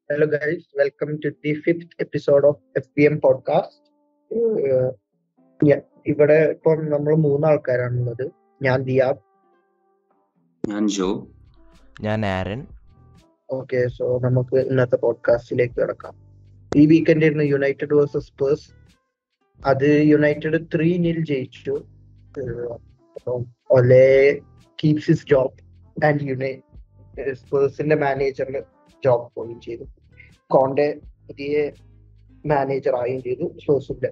Hello, guys. Welcome to the fifth episode of FPM podcast. Uh, yeah, ഇവിടെ ഇപ്പം നമ്മൾ മൂന്നാൾക്കാരാണുള്ളത് ഞാൻ ദിയാബ് ഞാൻ ജോ ഞാൻ ആരൻ ഓക്കെ സോ നമുക്ക് ഇന്നത്തെ പോഡ്കാസ്റ്റിലേക്ക് കിടക്കാം ഈ വീക്കെൻഡ് ആയിരുന്നു യുണൈറ്റഡ് വേഴ്സസ് സ്പേഴ്സ് അത് യുണൈറ്റഡ് ത്രീ നിൽ ജയിച്ചു Ole keeps his job and Unai സ്പേഴ്സിന്റെ മാനേജറിന് ജോബ് പോവുകയും ചെയ്തു കോണ്ടെ പുതിയ മാനേജർ ആവുകയും ചെയ്തു സ്പേഴ്സിന്റെ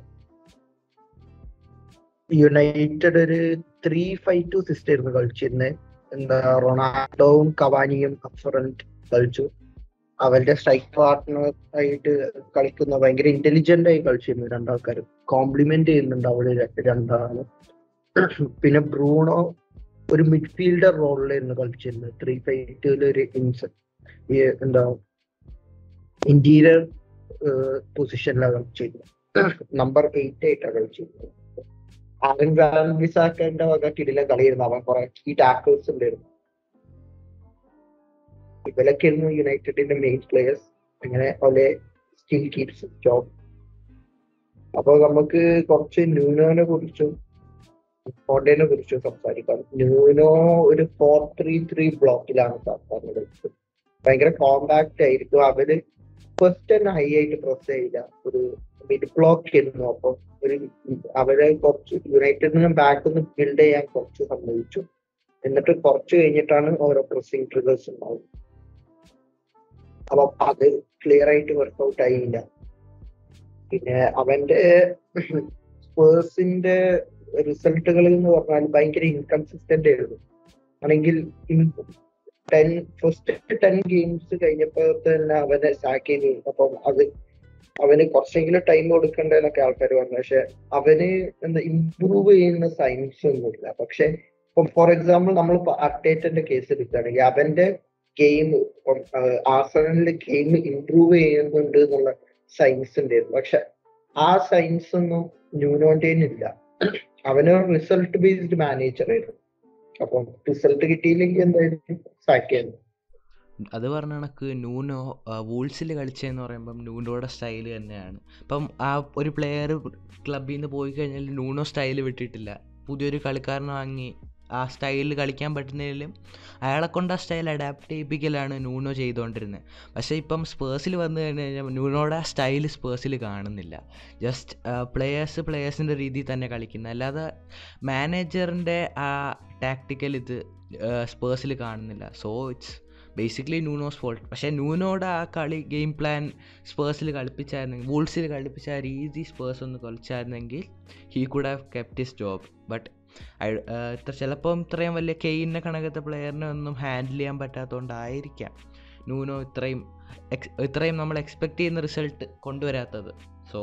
യുണൈറ്റഡ് ഒരു ത്രീ ഫൈവ് ടു സിസ്റ്റം ആയിരുന്നു കളിച്ചിരുന്നത് എന്താ റൊണാൾഡോവും കവാനിയും അപ്ഫറന്റ് കളിച്ചു അവരുടെ സ്ട്രൈക്ക് പാർട്ട്ണർ ആയിട്ട് കളിക്കുന്ന ഭയങ്കര ഇന്റലിജന്റ് ആയി കളിച്ചിരുന്നു രണ്ടാൾക്കാരും കോംപ്ലിമെന്റ് ചെയ്യുന്നുണ്ട് അവര് രണ്ടാളും പിന്നെ ബ്രൂണോ ഒരു മിഡ്ഫീൽഡർ റോളിലായിരുന്നു കളിച്ചിരുന്നത് ത്രീ ഫൈവ് ഒരു ഇൻസ് ഈ എന്താ ഇന്റീരിയർ പൊസിഷനിലാണ് കളിച്ചിരുന്നത് നമ്പർ എയ്റ്റ് ആയിട്ടാണ് കളിച്ചിരുന്നത് ആരൻ വിസാക്കന്റെ വക കിടില കളിയായിരുന്നു അവൻ കുറെ ഈ ടാക്കിൾസ് ഉണ്ടായിരുന്നു ഇവരൊക്കെയായിരുന്നു യുണൈറ്റഡിന്റെ മെയിൻ പ്ലേയേഴ്സ് അങ്ങനെ ഒലെ സ്റ്റിൽ കീപ്സ് ജോബ് അപ്പൊ നമുക്ക് കുറച്ച് ന്യൂനോനെ കുറിച്ചും കോണ്ടേനെ കുറിച്ചും സംസാരിക്കാം ന്യൂനോ ഒരു ഫോർ ത്രീ ത്രീ ബ്ലോക്കിലാണ് സാധാരണ കളിച്ചത് ഭയങ്കര കോമ്പാക്ട് ആയിരിക്കും അവര് ഫസ്റ്റ് തന്നെ ഹൈ ആയിട്ട് പ്രസ് ചെയ്യില്ല ഒരു മിഡ് ബ്ലോക്ക് ആയിരുന്നു അപ്പൊ ഒരു അവരെ കുറച്ച് യുണൈറ്റഡിന് ബാക്ക് ഒന്ന് ബിൽഡ് ചെയ്യാൻ കുറച്ച് സമ്മതിച്ചു എന്നിട്ട് കുറച്ച് കഴിഞ്ഞിട്ടാണ് ഓരോ പ്രസിംഗ് ട്രിഗേഴ്സ് ഉണ്ടാവും അപ്പൊ അത് ക്ലിയർ ആയിട്ട് വർക്ക്ഔട്ട് ആയില്ല പിന്നെ അവന്റെ സ്പേഴ്സിന്റെ റിസൾട്ടുകൾ എന്ന് പറഞ്ഞാൽ ഭയങ്കര ഇൻകൺസിസ്റ്റന്റ് ആയിരുന്നു ആണെങ്കിൽ ടെൻ ഫസ്റ്റ് ടെൻ ഗെയിംസ് കഴിഞ്ഞപ്പോ തന്നെ അവനെ സാക്ക് ചെയ്തു അപ്പം അത് അവന് കുറച്ചെങ്കിലും ടൈം കൊടുക്കണ്ടെന്നൊക്കെ ആൾക്കാർ പറഞ്ഞു പക്ഷെ അവന് എന്താ ഇമ്പ്രൂവ് ചെയ്യുന്ന സയൻസ് ഒന്നുമില്ല പക്ഷെ ഇപ്പം ഫോർ എക്സാമ്പിൾ നമ്മൾ അപ്ഡേറ്റന്റെ കേസ് എടുക്കുകയാണെങ്കിൽ അവന്റെ ഗെയിം ആസണലിന്റെ ഗെയിം ഇമ്പ്രൂവ് ചെയ്യുന്നുണ്ട് എന്നുള്ള സയൻസ് ഉണ്ടായിരുന്നു പക്ഷെ ആ സയൻസ് ഒന്നും ന്യൂനോണ്ടേനില്ല അവന് റിസൾട്ട് ബേസ്ഡ് മാനേജർ ആയിരുന്നു അപ്പം റിസൾട്ട് കിട്ടിയില്ലെങ്കിൽ എന്തായാലും സാക്ക് ചെയ്യുന്നു അത് പറഞ്ഞ കണക്ക് നൂനോ വൂൾസിൽ കളിച്ചതെന്ന് പറയുമ്പം നൂനോയുടെ സ്റ്റൈൽ തന്നെയാണ് ഇപ്പം ആ ഒരു പ്ലെയർ ക്ലബിൽ നിന്ന് പോയി കഴിഞ്ഞാൽ നൂനോ സ്റ്റൈൽ വിട്ടിട്ടില്ല പുതിയൊരു കളിക്കാരനെ വാങ്ങി ആ സ്റ്റൈലിൽ കളിക്കാൻ പറ്റുന്നതിലും അയാളെ കൊണ്ട് ആ സ്റ്റൈൽ അഡാപ്റ്റ് ചെയ്യിപ്പിക്കലാണ് നൂനോ ചെയ്തുകൊണ്ടിരുന്നത് പക്ഷേ ഇപ്പം സ്പേഴ്സിൽ വന്നു കഴിഞ്ഞ് കഴിഞ്ഞാൽ നൂനോയുടെ ആ സ്റ്റൈൽ സ്പേഴ്സിൽ കാണുന്നില്ല ജസ്റ്റ് പ്ലെയേഴ്സ് പ്ലെയേഴ്സിൻ്റെ രീതിയിൽ തന്നെ കളിക്കുന്നത് അല്ലാതെ മാനേജറിൻ്റെ ആ ടാക്ടിക്കൽ ഇത് സ്പേഴ്സിൽ കാണുന്നില്ല so it's basically Nuno's fault പക്ഷേ നൂനോയുടെ ആ കളി ഗെയിം പ്ലാൻ സ്പേഴ്സിൽ കളിപ്പിച്ചായിരുന്നെങ്കിൽ വൂൾസിൽ കളിപ്പിച്ച ആ രീതി സ്പേഴ്സ് ഒന്ന് കളിച്ചായിരുന്നെങ്കിൽ he could have kept his job but ഇത്ര ചിലപ്പം ഇത്രയും വലിയ കെയിനെ കണക്കത്തെ പ്ലെയറിനെ ഒന്നും ഹാൻഡിൽ ചെയ്യാൻ പറ്റാത്തതുകൊണ്ടായിരിക്കാം നൂനോ ഇത്രയും ഇത്രയും നമ്മൾ എക്സ്പെക്ട് ചെയ്യുന്ന റിസൾട്ട് കൊണ്ടുവരാത്തത് സോ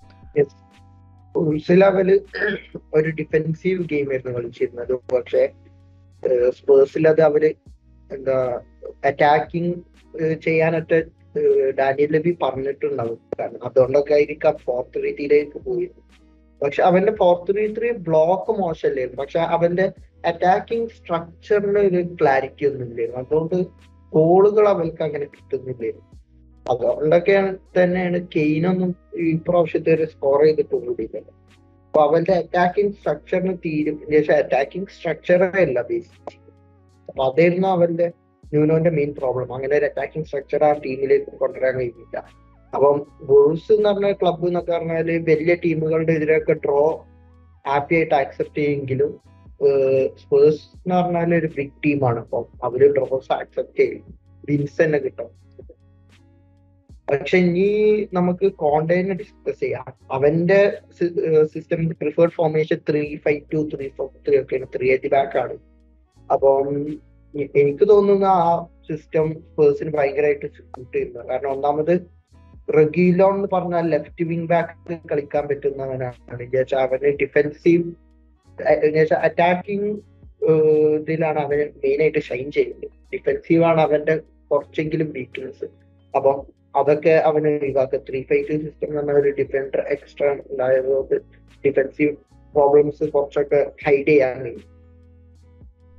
ലെവല് ഒരു ഡിഫെൻസീവ് ഗെയിം ആയിരുന്നു കളിച്ചിരുന്നത് പക്ഷേ സ്പേഴ്സിൽ അത് അവര് എന്താ അറ്റാക്കിങ് ചെയ്യാനൊക്കെ ഡാനിയൽ ലബി പറഞ്ഞിട്ടുണ്ടാവും കാരണം അതുകൊണ്ടൊക്കെ ആയിരിക്കാം ഫോർത്ത് രീതിയിലേക്ക് പോയത് പക്ഷെ അവന്റെ ഫോർ ത്രീ ത്രീ ബ്ലോക്ക് മോശമല്ലായിരുന്നു പക്ഷെ അവന്റെ അറ്റാക്കിംഗ് സ്ട്രക്ചറിന് ഒരു ക്ലാരിറ്റി ഒന്നും ഇല്ലായിരുന്നു അതുകൊണ്ട് ഗോളുകൾ അവർക്ക് അങ്ങനെ കിട്ടുന്നില്ലായിരുന്നു അതുകൊണ്ടൊക്കെയാണ് തന്നെയാണ് കെയിനൊന്നും ഈ പ്രാവശ്യത്തെ ഒരു സ്കോർ ചെയ്തിട്ട് കൂടിയില്ല അപ്പൊ അവന്റെ അറ്റാക്കിംഗ് സ്ട്രക്ചറിന് തീരും പക്ഷെ അറ്റാക്കിംഗ് സ്ട്രക്ചറേ അല്ല ബേസിക്കലി അപ്പൊ അതായിരുന്നു അവന്റെ ന്യൂനോന്റെ മെയിൻ പ്രോബ്ലം അങ്ങനെ ഒരു അറ്റാക്കിംഗ് സ്ട്രക്ചർ ആ ടീമിലേക്ക് കൊണ്ടുവരാൻ കഴിഞ്ഞില്ല അപ്പം ബുൾസ് എന്ന് പറഞ്ഞ ക്ലബ്ബ് എന്നൊക്കെ പറഞ്ഞാല് വലിയ ടീമുകളുടെ എതിരെയൊക്കെ ഡ്രോ ഹാപ്പി ആയിട്ട് ആക്സെപ്റ്റ് ചെയ്യെങ്കിലും സ്പേഴ്സ് എന്ന് പറഞ്ഞാൽ ഒരു ബിഗ് ടീമാണ് അപ്പം അവര് ഡ്രോസ് ആക്സെപ്റ്റ് ചെയ്യും വിൻസ് തന്നെ കിട്ടും പക്ഷെ ഇനി നമുക്ക് കോണ്ടേനെ ഡിസ്കസ് ചെയ്യാം അവന്റെ system preferred formation three five two three four three ഒക്കെയാണ് ത്രീ എയ്റ്റി ബാക്ക് ആണ് അപ്പം എനിക്ക് തോന്നുന്ന ആ സിസ്റ്റം സ്പേഴ്സിന് ഭയങ്കരമായിട്ട് സൂട്ട് ചെയ്യുന്നത് കാരണം ഒന്നാമത് റഗീലോൺ എന്ന് പറഞ്ഞാൽ ലെഫ്റ്റ് വിങ് ബാക്ക് കളിക്കാൻ പറ്റുന്നവനാണ് വിചാരിച്ചാൽ അവന് ഡിഫെൻസീവ് അറ്റാക്കിംഗ് ഇതിലാണ് അവന് മെയിൻ ആയിട്ട് ഷൈൻ ചെയ്യുന്നത് ഡിഫെൻസീവ് ആണ് അവന്റെ കുറച്ചെങ്കിലും വീക്ക്നെസ് അപ്പം അതൊക്കെ അവന് ഒഴിവാക്കുക ത്രീ ഫൈവ് ടു സിസ്റ്റം എന്ന് പറഞ്ഞ ഒരു ഡിഫൻഡർ എക്സ്ട്രാ ഉണ്ടായതുകൊണ്ട് ഡിഫെൻസീവ് പ്രോബ്ലംസ് കുറച്ചൊക്കെ ഹൈഡ് ചെയ്യാൻ കഴിയും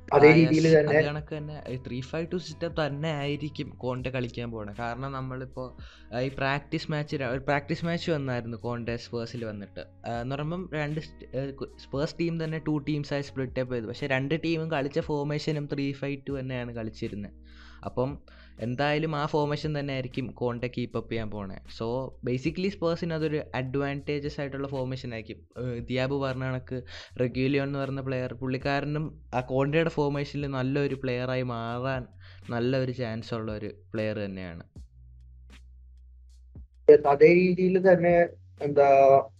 അതേ രീതിയിൽ തന്നെ അത് കണക്ക് തന്നെ ത്രീ ഫൈവ് ടു സിസ്റ്റം തന്നെ ആയിരിക്കും കോണ്ടെ കളിക്കാൻ പോണത് കാരണം നമ്മളിപ്പോൾ ഈ പ്രാക്ടീസ് മാച്ച് ഒരു പ്രാക്ടീസ് മാച്ച് വന്നായിരുന്നു കോണ്ടെ സ്പേഴ്സിൽ വന്നിട്ട് ആ, എന്ന് പറയുമ്പം രണ്ട് സ്പേഴ്സ് ടീം തന്നെ ടു ടീംസായി സ്പ്ലിറ്റ് അപ്പ് ചെയ്തു പക്ഷേ രണ്ട് ടീമും കളിച്ച ഫോർമേഷനും ത്രീ ഫൈവ് ടു തന്നെയാണ് കളിച്ചിരുന്നത് അപ്പം എന്തായാലും ആ ഫോർമേഷൻ തന്നെ ആയിരിക്കും കോണ്ടെ കീപ്പപ്പ് ചെയ്യാൻ പോണേ സോ ബേസിക്കലി സ്പേഴ്സിന് അതൊരു അഡ്വാൻറ്റേജസ് ആയിട്ടുള്ള ഫോർമേഷൻ ആയിരിക്കും ഏഹ് ദിയാബ് പറഞ്ഞ കണക്ക് റെഗ്യൂലിയോൺ എന്ന് പറയുന്ന പ്ലെയർ പുള്ളിക്കാരനും ആ കോണ്ടയുടെ ഫോർമേഷനിൽ നല്ലൊരു പ്ലെയറായി മാറാൻ നല്ലൊരു ചാൻസ് ഉള്ള ഒരു പ്ലെയർ തന്നെയാണ് അതേ രീതിയിൽ തന്നെ എന്താ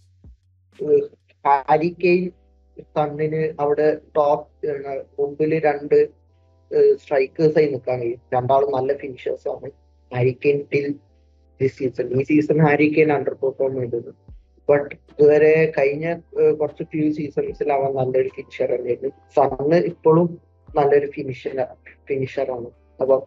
ഹാരി കെയിൻ സണ്ണിന് അവിടെ ടോപ്പ് മുമ്പിൽ രണ്ട് സ്ട്രൈക്കേഴ്സായി നിൽക്കാൻ കഴിയും രണ്ടാളും നല്ല ഫിനിഷേഴ്സ് ആണ് Harry Kane till this season ഈ season Harry Kane under perform ചെയ്തത് ബട്ട് ഇതുവരെ കഴിഞ്ഞ ഏഹ്, കുറച്ച് ഫ്യൂ സീസൺസിൽ അവൻ നല്ലൊരു ഫിനിഷർ തന്നെയായിരുന്നു സണ്ണ് ഇപ്പോഴും നല്ലൊരു ഫിനിഷർ ഫിനിഷറാണ് അപ്പൊ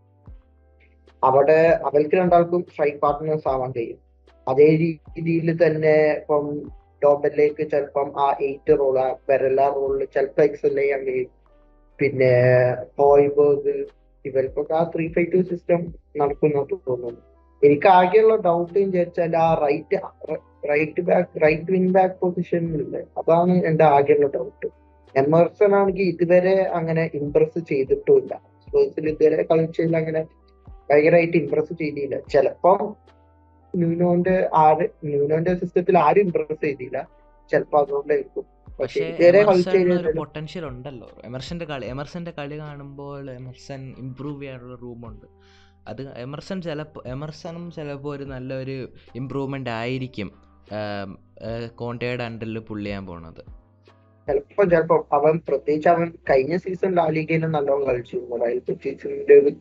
അവിടെ അവർക്ക് രണ്ടാൾക്കും സ്ട്രൈക്ക് പാർട്ട്നേഴ്സ് ആവാൻ കഴിയും അതേ രീതിയിൽ തന്നെ ഇപ്പം ഡോബലിലേക്ക് ചിലപ്പം ആ എയ്റ്റ് റോൾ ആ ബെരല റോളിൽ ചിലപ്പോൾ എക്സൽ ചെയ്യാൻ കഴിയും പിന്നെ ഹോയ്ബേർഗ് ഇവർക്കൊക്കെ ആ ത്രീ ഫൈവ് ടു സിസ്റ്റം നടക്കുന്നു തോന്നുന്നു എനിക്ക് ആകെയുള്ള ഡൗട്ട് വിചാരിച്ചാൽ ആ right right back right wing back പൊസിഷനിലില്ലേ അതാണ് എന്റെ ആകെയുള്ള ഡൗട്ട് എമേഴ്സൺ ആണെങ്കിൽ ഇതുവരെ അങ്ങനെ ഇംപ്രസ് ചെയ്തിട്ടുമില്ല സ്പേഴ്സിൽ ഇതുവരെ കളിച്ചതിൽ അങ്ങനെ ഭയങ്കരമായിട്ട് ഇംപ്രസ് ചെയ്തില്ല ചിലപ്പം ന്യൂനോന്റെ ആര് ന്യൂനോന്റെ സിസ്റ്റത്തിൽ ആരും ഇംപ്രസ് ചെയ്തില്ല ചിലപ്പോ അതുകൊണ്ടായിരിക്കും പക്ഷെ പക്ഷേ ഇതുവരെ എമർസണിന് ഒരു കളിച്ചതിൽ പൊട്ടൻഷ്യൽ ഉണ്ടല്ലോ എമർസന്റെ കളി എമർസന്റെ കളി കാണുമ്പോൾ എമർസൺ ഇമ്പ്രൂവ് ചെയ്യാനുള്ള റൂമുണ്ട് അത് എമർസൺ ചിലപ്പോൾ എമർസണും ചിലപ്പോൾ ഒരു നല്ലൊരു ഇമ്പ്രൂവ്മെൻ്റ് ആയിരിക്കും ആം, ആ, കോണ്ടയുടെ അണ്ടറിൽ പുള്ളി ചെയ്യാൻ പോണത് ചിലപ്പോ ചിലപ്പോ അവൻ പ്രത്യേകിച്ച് അവൻ കഴിഞ്ഞ സീസൺ ലാലിഗയിലും നല്ലോണം കളിച്ചിരുന്നു റയൽ ബെറ്റീസിന്റെ ഒരു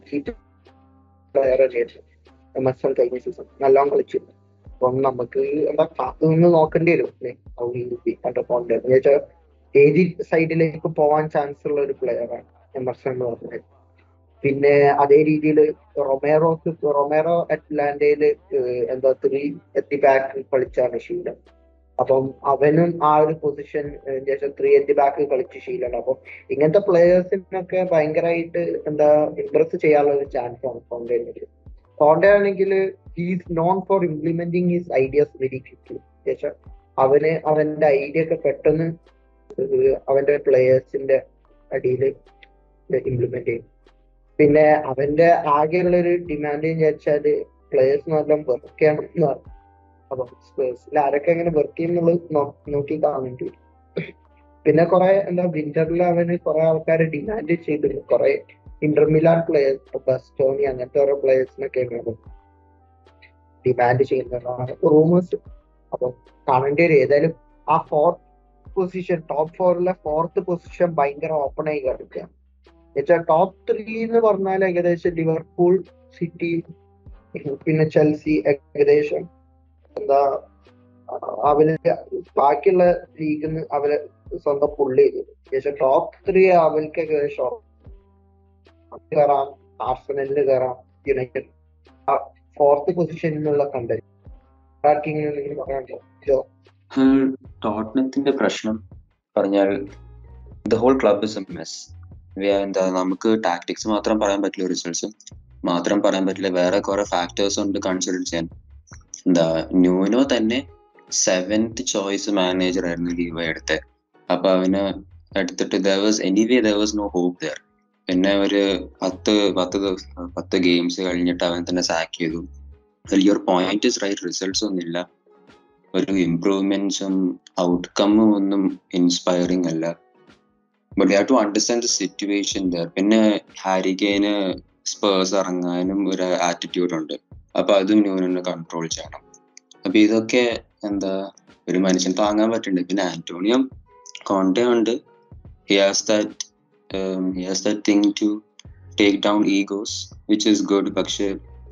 പ്ലെയർ തന്നെയായിരുന്നു എമർസൺ കഴിഞ്ഞ സീസൺ നല്ലോണം കളിച്ചിരുന്നു അപ്പം നമുക്ക് എന്താ കാത്തു നിന്ന് നോക്കേണ്ടി വരും കണ്ടപ്പോണ്ട് ഏത് സൈഡിലേക്ക് പോവാൻ ചാൻസ് ഉള്ള ഒരു പ്ലെയറാണ് എമർസൺ എന്ന് പറഞ്ഞത് പിന്നെ അതേ രീതിയിൽ റൊമേറോക്ക് റൊമേറോ അറ്റ്ലാന്റയില് എന്താ ത്രീ എത്തി ബാക്ക് കളിച്ചാണ് ശീലം അപ്പം അവനും ആ ഒരു പൊസിഷൻ ശേഷം ത്രീ എൻഡ് ബാക്ക് കളിച്ച് ശീലമാണ് അപ്പം ഇങ്ങനത്തെ പ്ലേയേഴ്സിനൊക്കെ ഭയങ്കരമായിട്ട് എന്താ ഇംപ്രസ് ചെയ്യാനുള്ള ഒരു ചാൻസ് ആണ് കോണ്ടയിൽ കോണ്ട ആണെങ്കിൽ he's known for implementing his ideas very quickly ശേഷം അവന് അവന്റെ ഐഡിയ ഒക്കെ പെട്ടെന്ന് ഏഹ് അവന്റെ പ്ലേയേഴ്സിന്റെ അടിയിൽ ഇംപ്ലിമെന്റ് ചെയ്യും പിന്നെ അവന്റെ ആകെയുള്ള ഒരു ഡിമാൻഡ് വിചാരിച്ചാല് പ്ലേയേഴ്സ് നല്ല വർക്ക് ചെയ്യണം എന്നാണ് അപ്പം സ്പേഴ്സിൽ ആരൊക്കെ എങ്ങനെ വർക്ക് ചെയ്യുന്നുള്ളത് നോ- നോക്കി കാണേണ്ടി വരും പിന്നെ കുറെ എന്താ വിന്ററിൽ അവന് കുറെ ആൾക്കാരെ ഡിമാൻഡ് ചെയ്തിരുന്നു കുറെ ഇന്റർമിലാൻ പ്ലേയേഴ്സ് ബസ്റ്റോണി അങ്ങനത്തെ ഓരോ പ്ലേയേഴ്സിനൊക്കെ ഡിമാൻഡ് ചെയ്യുന്നതാണ് റൂമേഴ്സ് അപ്പം കാണേണ്ടി വരും ഏതായാലും ആ ഫോർത്ത് പൊസിഷൻ ടോപ്പ് ഫോറിലെ ഫോർത്ത് പൊസിഷൻ ഭയങ്കര ഓപ്പൺ ആയി കിടക്കുകയാണ് എന്നുവെച്ചാൽ ടോപ്പ് ത്രീ എന്ന് പറഞ്ഞാൽ ഏകദേശം ലിവർപൂൾ സിറ്റി പിന്നെ ചെൽസി ഏകദേശം എന്താ അവര് ബാക്കിയുള്ള ലീഗിൽ നിന്ന് അവര് സ്വന്തം പുള്ളി ചെയ്തു ഏകദേശം ടോപ്പ് ത്രീ അവർക്ക് ഏകദേശം കയറാം ആർസനലിന് കയറാം യുണൈറ്റഡ് ഫോർത്ത് പൊസിഷനിലുള്ള കണ്ടത് ആർക്കെങ്കിലും പറയാനുണ്ടോ ജോ ടോട്ടനത്തിന്റെ പ്രശ്നം പറഞ്ഞാൽ the whole club is a mess എന്താ നമുക്ക് ടാക്ടിക്സ് മാത്രം പറയാൻ പറ്റില്ല റിസൾട്ട്സ് മാത്രം പറയാൻ പറ്റില്ല വേറെ കുറെ ഫാക്ടേഴ്സ് ഉണ്ട് കൺസിഡർ ചെയ്യാൻ എന്താ ന്യൂനോ തന്നെ സെവൻത് ചോയ്സ് മാനേജർ ആയിരുന്നു ലീവ് എടുത്തത് അപ്പൊ അവന് എടുത്തിട്ട് there was anyway there was no hope there പിന്നെ ഒരു പത്ത് പത്ത് ദിവസം പത്ത് ഗെയിംസ് കഴിഞ്ഞിട്ട് അവൻ തന്നെ സാക്ക് ചെയ്തു your point is right results ഒന്നുമില്ല ഒരു ഇംപ്രൂവ്മെന്റ്സും ഔട്ട്കമ്മും ഒന്നും ഇൻസ്പയറിംഗ് അല്ല but you have to understand the situation there പിന്നെ ഹാരികേന് സ്പേഴ്സ് ഇറങ്ങാനും ഒരു ആറ്റിറ്റ്യൂഡ് ഉണ്ട് അപ്പൊ അതും ന്യൂനന് കൺട്രോൾ ചെയ്യണം അപ്പൊ ഇതൊക്കെ എന്താ ഒരു മനുഷ്യൻ താങ്ങാൻ പറ്റുന്നുണ്ട് പിന്നെ ആന്റോണിയോ കോണ്ടെ ഉണ്ട് he has that he has that thing to take down egos which is good പക്ഷെ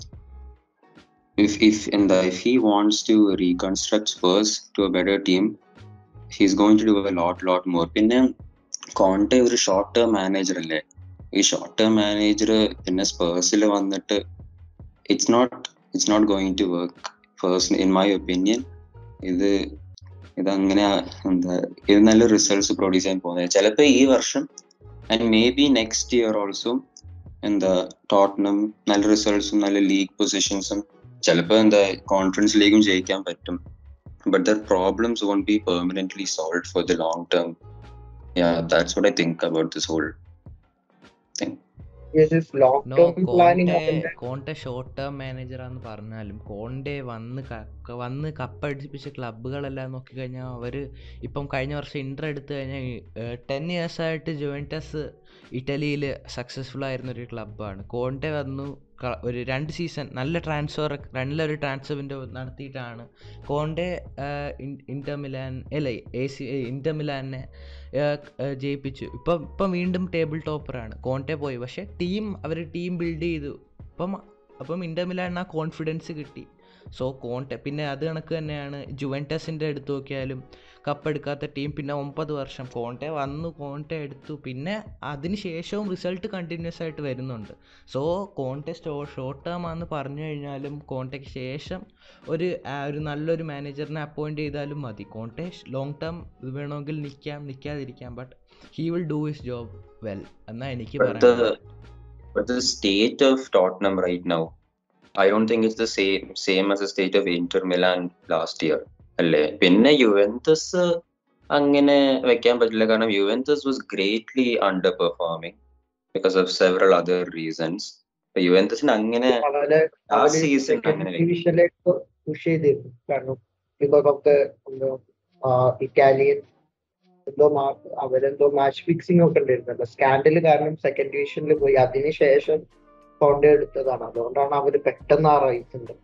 if if in the if he wants to reconstruct Spurs to a better team, he's going to do a lot lot more. പിന്നെ Conte ഒരു short term manager അല്ലേ ഈ short term manager പിന്നെ സ്പേഴ്സിൽ വന്നിട്ട് it's not it's not going to work person in my opinion ഇത് ഇതങ്ങനെ എന്താ ഇത് നല്ല റിസൾട്ട്സ് പ്രൊഡ്യൂസ് ചെയ്യാൻ പോകുന്നത് ചിലപ്പോൾ ഈ വർഷം and maybe next year also എന്താ ടോട്ടനം നല്ല റിസൾട്ട്സും നല്ല ലീഗ് പൊസിഷൻസും ചിലപ്പോൾ എന്താ കോൺഫറൻസ് ലീഗും ജയിക്കാൻ പറ്റും but their problems won't be permanently solve for the long term yeah that's what i think about this whole thing long no term planning Conte Conte short term മാനേജറാന്ന് പറഞ്ഞാലും കോണ്ടെ വന്ന് ക- ക- വന്ന് കപ്പടിപ്പിച്ച ക്ലബ്ബുകളെല്ലാം നോക്കിക്കഴിഞ്ഞാൽ അവർ ഇപ്പം കഴിഞ്ഞ വർഷം ഇൻ്റർ എടുത്തു കഴിഞ്ഞാൽ ടെൻ ഇയേഴ്സ് ആയിട്ട് ജുവൻറ്റസ് ഇറ്റലിയിൽ സക്സസ്ഫുൾ ആയിരുന്ന ഒരു ക്ലബ്ബാണ് കോണ്ടെ വന്നു ക- ഒരു രണ്ട് സീസൺ നല്ല ട്രാൻസ്ഫർ നല്ലൊരു ട്രാൻസ്ഫർ വിൻഡോ നടത്തിയിട്ടാണ് കോണ്ടെ ഇൻ്റർ മിലാൻ അല്ല എ സി ഇൻ്റർ മിലാനെ ഏഹ് ഏഹ് ജയിപ്പിച്ചു ഇപ്പം ഇപ്പം വീണ്ടും ടേബിൾ ടോപ്പറാണ് കോണ്ടെ പോയി പക്ഷേ ടീം അവർ ടീം ബിൽഡ് ചെയ്തു അപ്പം അപ്പം ഇൻ്റർ മിലാൻ ആ കോൺഫിഡൻസ് കിട്ടി സോ കോണ്ടെ പിന്നെ അത് കണക്ക് തന്നെയാണ് ജുവൻറ്റസിൻ്റെ എടുത്ത് നോക്കിയാലും കപ്പെടുക്കാത്ത ടീം പിന്നെ ഒമ്പത് വർഷം കോണ്ടെ വന്നു കോണ്ടെ എടുത്തു പിന്നെ അതിന് ശേഷവും റിസൾട്ട് കണ്ടിന്യൂസ് ആയിട്ട് വരുന്നുണ്ട് സോ കോണ്ടെ സ്റ്റോ ഷോർട്ട് ടേം ആണെന്ന് പറഞ്ഞു കഴിഞ്ഞാലും കോണ്ടെക്ക് ശേഷം ഒരു ആ, ഒരു നല്ലൊരു മാനേജറിനെ അപ്പോയിൻറ്റ് ചെയ്താലും മതി കോണ്ടെ ലോങ് ടേം വേണമെങ്കിൽ നിൽക്കാം നിൽക്കാതിരിക്കാം but he will do his job well എന്നാ എനിക്ക് but പറയാനുള്ളത് the but the state of tottenham right now i don't think it's the same same as the state of inter milan last year അല്ലേ പിന്നെ യുവൻതസ് അങ്ങനെ വെക്കാൻ പറ്റില്ല കാരണം Juventus was greatly under performing because of several other reasons യുവൻതസിന് അങ്ങനെ വളരെ ആ അവര് സീസൺ സെക്കൻഡ് അങ്ങനെ ഡിവിഷനിലേക്ക് പുഷ് ചെയ്തിരുന്നു കാരണം ബിക്കോസ് ഓഫ് ദ എന്തോ ഇറ്റാലിയൻ എന്തോ മാ- അവരെന്തോ മാച്ച് ഫിക്സിംഗ് ഒക്കെ ഉണ്ടായിരുന്നല്ലോ സ്കാൻഡൽ കാരണം സെക്കൻഡ് ഡിവിഷനിൽ പോയി അതിനുശേഷം കോണ്ടെ എടുത്തതാണ് അതുകൊണ്ടാണ് അവര് പെട്ടെന്ന് ആ റൈസ് ഉണ്ട്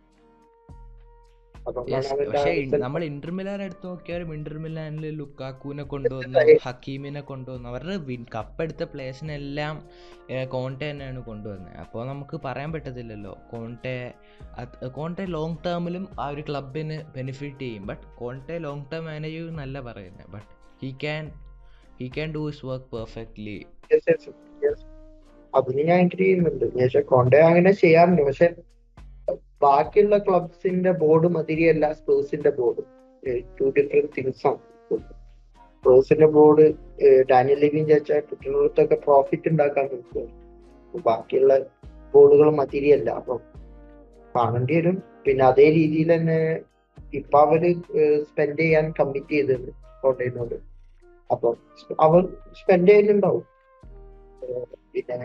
അതുകൊണ്ടാണ് യെസ് അവരുടെ പക്ഷേ ആ ഇൻ- result നമ്മൾ ഇന്റർ മിലാൻ എടുത്ത് നോക്കിയാലും ഇന്റർ മിലാനിൽ ലുക്കാക്കുവിനെ കൊണ്ടുവന്നു മനസ്സിലായി. ഹക്കീമിനെ കൊണ്ടുവന്നു അവരുടെ വിൻ കപ്പെടുത്ത പ്ലേയേഴ്സിനെല്ലാം കോണ്ടെ തന്നെയാണ് കൊണ്ടുവന്നത് അപ്പോൾ നമുക്ക് പറയാൻ പറ്റത്തില്ലല്ലോ കോണ്ടെ അത് കോണ്ടെ ലോങ് ടേമിലും ആ ഒരു ക്ലബിന് ബെനിഫിറ്റ് ചെയ്യും but Conte long term manage ചെയ്യും എന്നല്ല പറയുന്നത് but he can he can do his work perfectly Yes, yes, yes. അതിന് ഞാൻ എഗ്രി ചെയ്യുന്നുണ്ട് പക്ഷെ കോണ്ടെ അങ്ങനെ ചെയ്യാറുണ്ട് പക്ഷെ ബാക്കിയുള്ള ക്ലബ്സിന്റെ ബോർഡ് മതിരിയല്ല സ്പേഴ്സിന്റെ ബോർഡ് ടു ഡിഫറെന്റ് തിങ്സ് ആണ് സ്പേഴ്സിന്റെ ബോർഡ് ഡാനിയൽ ലിവിൻ ചേച്ചാൽ കുട്ടികളടുത്തൊക്കെ പ്രോഫിറ്റ് ഉണ്ടാക്കാൻ നോക്കുക ബാക്കിയുള്ള ബോർഡുകൾ മതിരിയല്ല അപ്പം കാണേണ്ടി വരും പിന്നെ അതേ രീതിയിൽ തന്നെ ഇപ്പൊ അവര് സ്പെൻഡ് ചെയ്യാൻ കമ്മിറ്റ് ചെയ്തിട്ടുണ്ട് കോട്ടയനോട് അപ്പം അവർ സ്പെൻഡ് ചെയ്യുന്നുണ്ടാവും ഏഹ് പിന്നെ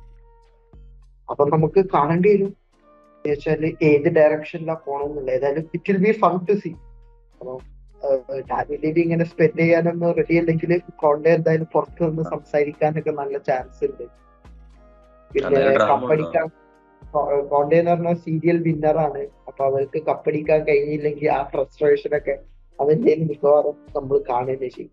അപ്പൊ നമുക്ക് കാണേണ്ടി വരും വെച്ചാല് ഏത് ഡയറക്ഷനിലാ പോണെന്നില്ല ഏതായാലും it will be fun to see അപ്പം ഡാനിയലിൽ ഇങ്ങനെ സ്പെൻഡ് ചെയ്യാനൊന്നും റെഡി അല്ലെങ്കിൽ കോണ്ടെ എന്തായാലും പുറത്ത് നിന്ന് സംസാരിക്കാനൊക്കെ നല്ല ചാൻസ് ഉണ്ട് പിന്നെ അതെ, drama കപ്പടിക്കാൻ കോണ്ടെ എന്ന് പറഞ്ഞ സീരിയൽ വിന്നറാണ് അപ്പൊ അവർക്ക് കപ്പടിക്കാൻ കഴിഞ്ഞില്ലെങ്കിൽ ആ ഫ്രസ്ട്രേഷൻ ഒക്കെ അവന്റെ മിക്കവാറും നമ്മൾ കാണുകയും ചെയ്യും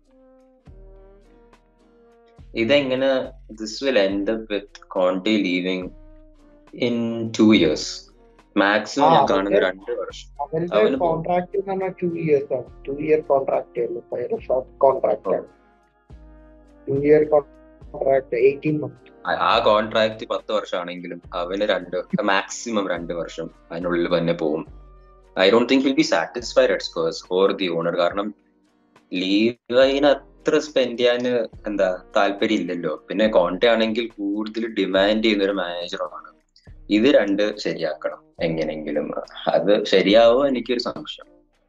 ഇതെങ്ങനെ this will end up with Conte leaving in two years maximum ആ, ഞാൻ അതൊക്കെ- കാണുന്ന രണ്ട് വർഷം അവരുടെ അവന് പോകും. കോൺട്രാക്ട് എന്ന് പറഞ്ഞാൽ ടു ഇയേഴ്സ് ആണ് ടു ഇയർ കോൺട്രാക്ട് ആയിരുന്നു ഭയങ്കര ഷോർട്ട് കോൺട്രാക്ട് ആണ് two year contract eighteen month ആ- ആ കോൺട്രാക്ട് പത്ത് വർഷമാണെങ്കിലും അവന് രണ്ട് മാക്സിമം രണ്ട് വർഷം അതിനുള്ളിൽ തന്നെ പോകും I don't think will be satisfied at Spurs for the owner കാരണം ലീവിന് അത്ര സ്പെൻഡ് ചെയ്യാൻ എന്താ താല്പര്യം ഇല്ലല്ലോ പിന്നെ കോണ്ടെ ആണെങ്കിൽ കൂടുതൽ ഡിമാൻഡ് ചെയ്യുന്ന ഒരു മാനേജറുമാണ് ഇത് രണ്ട് ശരിയാക്കണം എങ്ങനെങ്കിലും അത് ശരിയാവോ എനിക്കൊരു സംശയം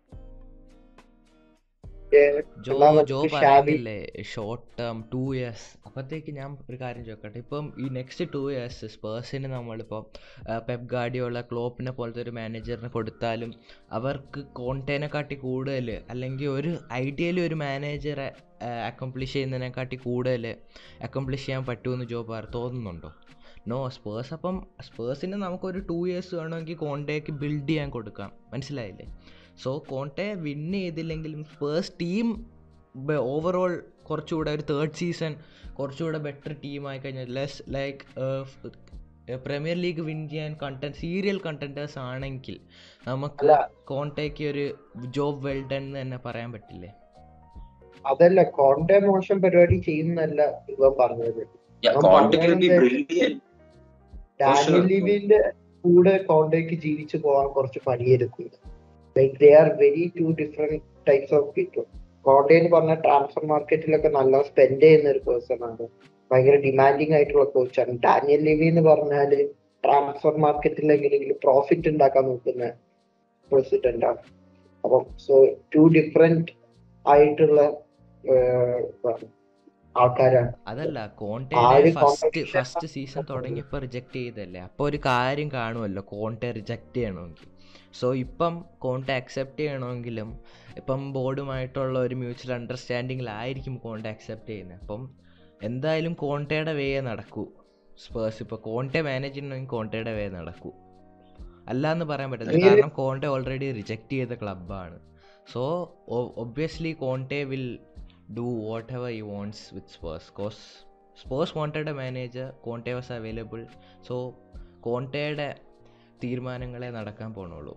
ജോ എന്നാ ജോ നമുക്ക് ഷാബി- പറയുന്നില്ലേ ഷോർട്ട് ടേം ടു ഇയേഴ്സ് അപ്പോഴത്തേക്ക് ഞാൻ ഒരു കാര്യം ചോദിക്കട്ടെ ഇപ്പം ഈ നെക്സ്റ്റ് ടു ഇയേഴ്സ് സ്പേഴ്സിന് നമ്മളിപ്പം പെപ് ഗാഡിയുള്ള ക്ലോപ്പിനെ പോലത്തെ ഒരു മാനേജറിന് കൊടുത്താലും അവർക്ക് കോണ്ടേനെ കാട്ടി കൂടുതൽ അല്ലെങ്കിൽ ഒരു ഐഡിയലി ഒരു മാനേജറെ അക്കംപ്ലിഷ് ചെയ്യുന്നതിനെക്കാട്ടി കൂടുതൽ അക്കംപ്ലിഷ് ചെയ്യാൻ പറ്റുമെന്ന് ജോ പറ തോന്നുന്നുണ്ടോ നോ സ്പേഴ്സ് അപ്പം സ്പേഴ്സിന് നമുക്കൊരു ടു ഇയേഴ്സ് വേണമെങ്കിൽ കോണ്ടേക്ക് ബിൽഡ് ചെയ്യാൻ കൊടുക്കാം മനസ്സിലായില്ലേ സോ കോണ്ടെ വിൻ ചെയ്തില്ലെങ്കിലും ഫേസ്റ്റ് ടീം ഓവറോൾ കുറച്ചുകൂടെ ഒരു തേർഡ് സീസൺ കുറച്ചുകൂടെ ബെറ്റർ ടീമായി കഴിഞ്ഞാൽ less like Premier League win ചെയ്യാൻ കണ്ടന്റ് സീരിയൽ കണ്ടന്റേഴ്സ് ആണെങ്കിൽ നമുക്ക് അല്ല. കോണ്ടേക്ക് ഒരു ജോബ് വെൽഡൺ എന്ന് തന്നെ പറയാൻ പറ്റില്ലേ അതല്ല കോണ്ടെ മോശം പരിപാടി ചെയ്യുന്നല്ല ഇവൻ പറഞ്ഞത് ഞാൻ കോണ്ടെ വിൽ ബി പറഞ്ഞത് ബ്രില്യൻ ഡാനിയൽ sure. ലിവിന്റെ കൂടെ കോണ്ടേക്ക് ജീവിച്ചു പോകാൻ കുറച്ച് പണിയെടുക്കും like they are very two different types of people Conte എന്ന് പറഞ്ഞ ട്രാൻസ്ഫർ മാർക്കറ്റിലൊക്കെ നല്ല സ്പെൻഡ് ചെയ്യുന്ന ഒരു പേഴ്സൺ ആണ് ഭയങ്കര ഡിമാൻഡിങ് ആയിട്ടുള്ള കോച്ചാണ് ഡാനിയൽ ലിവി എന്ന് പറഞ്ഞാല് ട്രാൻസ്ഫർ മാർക്കറ്റിൽ എങ്ങനെയെങ്കിലും പ്രോഫിറ്റ് ഉണ്ടാക്കാൻ നോക്കുന്ന പ്രസിഡന്റ് ആണ് അപ്പം സോ ടു ഡിഫറെന്റ് ആയിട്ടുള്ള ഏഹ്, ആൾക്കാരാണ് അതല്ല ആ കോണ്ടയുടെ ഒരു ഫസ്റ്റ് competition ഫസ്റ്റ് സീസൺ തുടങ്ങിയപ്പോൾ റിജക്ട് ചെയ്തല്ലേ അപ്പോൾ ഒരു കാര്യം കാണുമല്ലോ കോണ്ടെ റിജക്റ്റ് ചെയ്യണമെങ്കിൽ സോ ഇപ്പം കോണ്ടെ അക്സെപ്റ്റ് ചെയ്യണമെങ്കിലും ഇപ്പം ബോർഡുമായിട്ടുള്ള ഒരു മ്യൂച്വൽ അണ്ടർസ്റ്റാൻഡിങ്ങിലായിരിക്കും കോണ്ടെ അക്സെപ്റ്റ് ചെയ്യുന്നത് അപ്പം എന്തായാലും കോണ്ടയുടെ വേ നടക്കൂ സ്പേഴ്സ് ഇപ്പോൾ കോണ്ടെ മാനേജ് ചെയ്യണമെങ്കിൽ കോണ്ടയുടെ വേ നടക്കൂ അല്ലാന്ന് പറയാൻ പറ്റില്ല ഈ- കാരണം കോണ്ടെ ഓൾറെഡി റിജക്റ്റ് ചെയ്ത ക്ലബ്ബാണ് so obviously Conte will do whatever you wants with Spurs cause Spurs wanted a manager Conte was available so കോണ്ടയുടെ തീരുമാനങ്ങളെ നടക്കാൻ പോണുള്ളൂ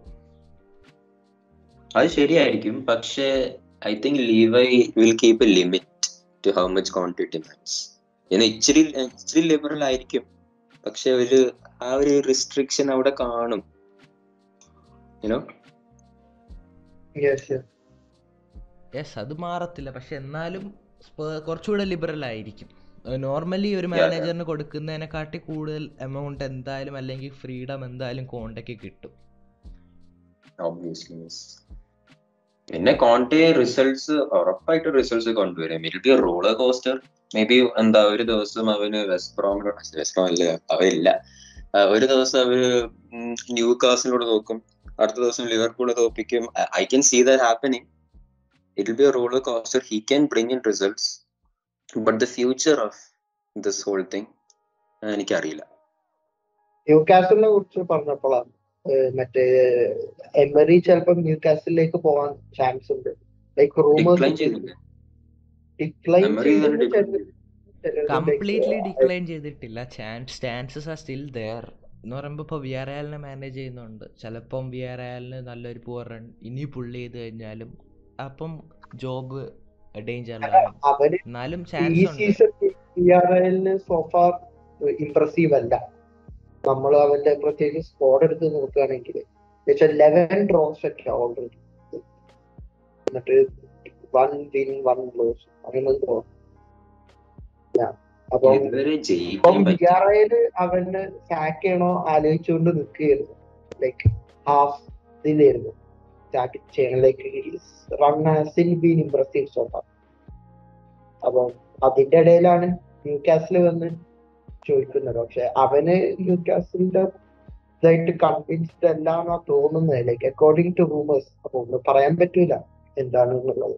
അത് ശരിയായിരിക്കും പക്ഷേ I think Levy will keep a limit to how much quantity demands എന്നാൽ ഇച്ചിരി ഇച്ചിരി ലിബറൽ ആയിരിക്കും പക്ഷെ ഒരു ആ ഒരു റിസ്ട്രിക്ഷൻ അവിടെ കാണും യുനോ യെസ് യെസ് അത് മാറത്തില്ല പക്ഷെ എന്നാലും സ്പേ- കുറച്ചുകൂടെ ലിബറൽ ആയിരിക്കും നോർമലി ഒരു Yeah, yeah. മാനേജറിന് കൊടുക്കുന്നതിനെക്കാട്ടി കൂടുതൽ എമൗണ്ട് എന്തായാലും അല്ലെങ്കിൽ ഫ്രീഡം എന്തായാലും കോണ്ടയ്ക്ക് കിട്ടും ഓബ്വിയസ്ലി പിന്നെ കോണ്ടെ റിസൾട്ട്സ് ഉറപ്പായിട്ട് റിസൾട്ട്സ് കൊണ്ടുവരും it be roller coaster maybe എന്താ ഒരു ദിവസം അവന് വെസ്റ്റ് ബ്രോം വെസ്റ്റ് ബ്രോം അല്ല അവരില്ല ആ, ഒരു ദിവസം അവര് ന്യൂ കാസിനോട് തോക്കും അടുത്ത ദിവസം ലിവർപൂൾ തോപ്പിക്കും I can see that happening it will be a roller coaster he can bring in results but the future of this whole thing എനിക്കറിയില്ല ന്യൂ കാസലിനെ കുറിച്ച് പറഞ്ഞപ്പോഴാണ് ഏഹ് മറ്റേ എമറി ചിലപ്പം ന്യൂ കാസലിലേക്ക് പോകാൻ ചാൻസ് ഉണ്ട് ലൈക്ക് ഡിക്ലൈൻ റൂമേഴ്സ് ചെയ്തില്ല ഡിക്ലൈൻ Emery തന്നെ decline ചെയ്തു. കംപ്ലീറ്റ്ലി ഡിക്ലൈൻ ചെയ്തിട്ടില്ല chance chances are still there എന്ന് പറയുമ്പോൾ ഇപ്പോൾ വി ആർ അയാലിനെ മാനേജ് ചെയ്യുന്നുണ്ട് ചിലപ്പം വി ആർ അയാലിന് നല്ലൊരു പുവർ റൺ ഇനി പുള്ളി ചെയ്ത് കഴിഞ്ഞാലും അപ്പം ജോബ് ഡേഞ്ചറിലാണ് അവര് എന്നാലും ഈ ചാൻസ് ഉണ്ട് സീസൺ പി ആർ എല്ലിന് സോഫാർ ഇംപ്രസീവ് അല്ല നമ്മൾ അവന്റെ പ്രത്യേകിച്ച് സ്കോഡ് എടുത്ത് നോക്കുകയാണെങ്കിൽ ലെവൻ ഡ്രോസ് ഒക്കെ ഓൾറെഡി എന്നിട്ട് വൺ വിൻ വൺ ലോസ് അങ്ങനെ തോന്നും അപ്പം ഇതുവരെ ഇപ്പം ജയിക്കാൻ ബി പറ്റി ആർ ഐയില് അവന് സാക്ക് ചെയ്യണോ ആലോചിച്ചുകൊണ്ട് നിൽക്കുകയായിരുന്നു ലൈക്ക് ഹാഫ് ഇതിലായിരുന്നു സാക്ക് ചെയ്യണം like run hasn't been impressive so far അപ്പം അതിന്റെ ഇടയിലാണ് ന്യൂ കാസിൽ വന്ന് ചോദിക്കുന്നത് പക്ഷെ അവന് ന്യൂ കാസിലിന്റെ ഇതായിട്ട് കൺവിൻസ്ഡ് അല്ലാന്നാ തോന്നുന്നത് ലൈക്ക് അക്കോർഡിംഗ് ടു റൂമേഴ്സ് അപ്പൊ ഒന്നും പറയാൻ പറ്റൂല എന്താണെന്നുള്ളത്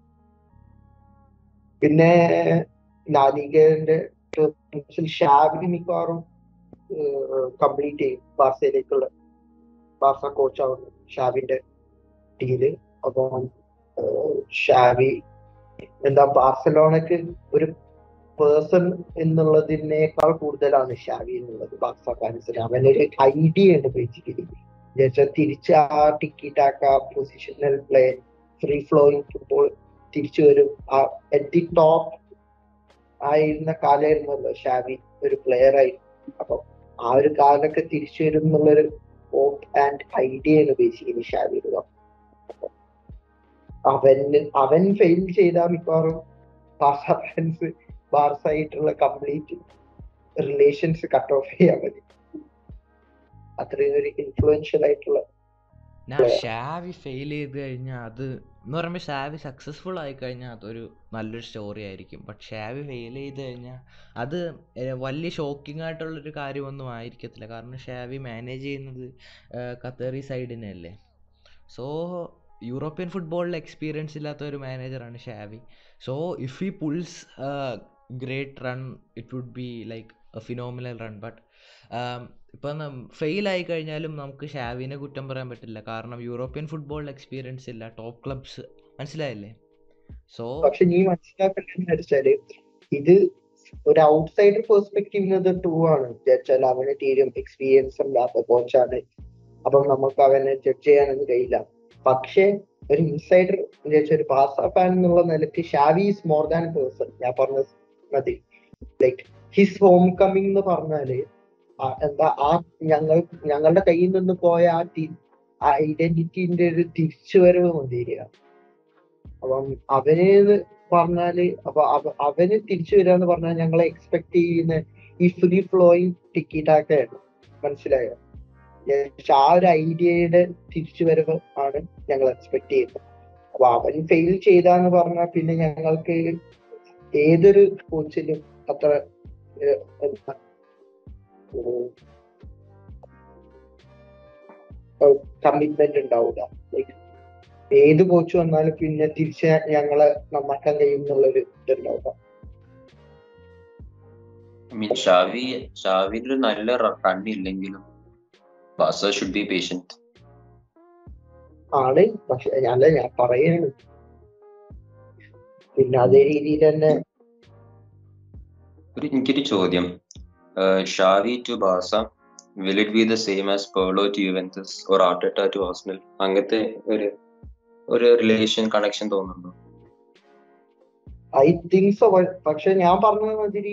പിന്നെ ലാലിഗന്റെ ഷാബി മിക്കവാറും കംപ്ലീറ്റ് ചെയ്യും ബാർസയിലേക്കുള്ള ബാർസ കോച്ചാവുന്നു ഷാബിന്റെ ടീമില് അപ്പം ഏഹ്, ഷാബി എന്താ ബാർസലോണക്ക് ഒരു പേഴ്സൺ എന്നുള്ളതിനേക്കാൾ കൂടുതലാണ് ഷാവി എന്നുള്ളത് ബാക്സ ഫാൻസിന് അവനൊരു ഐഡിയ ഉണ്ട് ബേസിക്കലി എന്നുവെച്ചാൽ തിരിച്ച് ആ ടിക്കറ്റ് ആക്ക positional play free flowing football തിരിച്ചു വരും ആ അറ്റ് ദി ടോപ്പ് ആയിരുന്ന കാലമായിരുന്നല്ലോ ഷാവി ഒരു പ്ലെയർ ആയി അപ്പൊ ആ ഒരു കാലൊക്കെ തിരിച്ചു വരും എന്നുള്ളൊരു ഹോപ്പ് ആൻഡ് ഐഡിയ ആണ് ബേസിക്കലി ഷാവി അവന് അവൻ ഫെയിൽ ചെയ്താൽ മിക്കവാറും ബാർസ ഫാൻസ് ബാർസ ആയിട്ടുള്ള കംപ്ലീറ്റ് റിലേഷൻസ് കട്ട് ഓഫ് ചെയ്യാൻ മതി അത്രയും ഒരു ഇൻഫ്ലുവൻഷ്യൽ ആയിട്ടുള്ള ഞാൻ ഷാവി ഫെയിൽ ചെയ്ത് കഴിഞ്ഞാൽ അത് എന്ന് പറയുമ്പോൾ ഷാവി സക്സസ്ഫുൾ ആയി കഴിഞ്ഞാൽ അതൊരു നല്ലൊരു സ്റ്റോറി ആയിരിക്കും ബട്ട് ഷാവി ഫെയിൽ ചെയ്ത് കഴിഞ്ഞാൽ അത് ഏർ വലിയ ഷോക്കിംഗ് ആയിട്ടുള്ളൊരു കാര്യമൊന്നും ആയിരിക്കത്തില്ല കാരണം ഷാവി മാനേജ് ചെയ്യുന്നത് ഏർ ഖത്തറി സൈഡിനെ അല്ലേ സോ യൂറോപ്യൻ ഫുട്ബോളിൽ എക്സ്പീരിയൻസ് ഇല്ലാത്ത ഒരു മാനേജറാണ് Xavi so if he pulls great run it would be like a phenomenal run but ഇപ്പം ഫെയിൽ ആയി കഴിഞ്ഞാലും നമുക്ക് ഷാവിനെ കുറ്റം പറയാൻ പറ്റില്ല കാരണം യൂറോപ്യൻ ഫുട്ബോളിൽ എക്സ്പീരിയൻസ് ഇല്ല ടോപ്പ് ക്ലബ്സ് മനസ്സിലായില്ലേ സോ പക്ഷെ നീ മനസ്സിലാക്കേണ്ടതെന്ന് വെച്ചാല് ഇത് ഒരു ഔട്ട്സൈഡർ പെർസ്പെക്റ്റീവ് ടൂ ആണ് വെച്ചാൽ അവന് തീരും എക്സ്പീരിയൻസ് ഇല്ലാത്ത കോച്ചാണ് അപ്പം നമുക്ക് അവനെ ജഡ്ജ് ചെയ്യാനൊന്നും കഴിയില്ല പക്ഷേ ഒരു ഇൻസൈഡർ ഒരു ബാസ ഫാൻ എന്നുള്ള നിലയ്ക്ക് Xavi is more than person ഞാൻ പറഞ്ഞ മതി ലൈക്ക് ഹിസ് ഹോം കമ്മിങ് എന്ന് പറഞ്ഞാല് ആ എന്താ ആ ഞങ്ങൾ ഞങ്ങളുടെ കയ്യിൽ നിന്ന് പോയ ആ തി- ആ ഐഡന്റിറ്റിന്റെ ഒരു തിരിച്ചുവരവ് മതിരിക അപ്പം അവന് പറഞ്ഞാല് അപ്പൊ അവ- അവന് തിരിച്ചു വരാന്ന് പറഞ്ഞാൽ ഞങ്ങൾ എക്സ്പെക്ട് ചെയ്യുന്ന ഈ ഫ്രീ ഫ്ലോയിങ് ടിക്കറ്റാക്കാണ് മനസ്സിലായോ പക്ഷെ ആ ഒരു ഐഡിയയുടെ തിരിച്ചു വരവ് ആണ് ഞങ്ങൾ എക്സ്പെക്ട് ചെയ്യുന്നത് അപ്പൊ അവൻ ഫെയിൽ ചെയ്താന്ന് പറഞ്ഞാൽ പിന്നെ ഞങ്ങൾക്ക് ഏതൊരു കോച്ചിലും അത്ര ഏഹ്, എന്താ, കമ്മിറ്റ്മെന്റ് ഉണ്ടാവില്ല Like, ഏത് കോച്ച് വന്നാലും പിന്നെ തിരിച്ച് ഞങ്ങളെ നന്നാക്കാൻ കഴിയും എന്നുള്ളൊരു ഇതുണ്ടാവുക ഐ മീൻ ഷാവി ഷാവിന്റെ ഒരു നല്ല റൺ ഇല്ലെങ്കിലും ബാസ ഷുഡ് ബി പേഷ്യന്റ് ആണ് പക്ഷെ അല്ല ഞാൻ പറയാണ് പിന്നെ അതേ രീതിയിൽ തന്നെ ഒരു എനിക്കൊരു ചോദ്യം ഷാവി ടു ബാസ will it be the same as Pirlo to Juventus or Arteta to Arsenal അങ്ങനത്തെ ഒരു ഒരു റിലേഷൻ കണക്ഷൻ തോന്നുന്നുണ്ടോ ഐ തിങ്ക് സോ പക്ഷെ ഞാൻ പറഞ്ഞ മാതിരി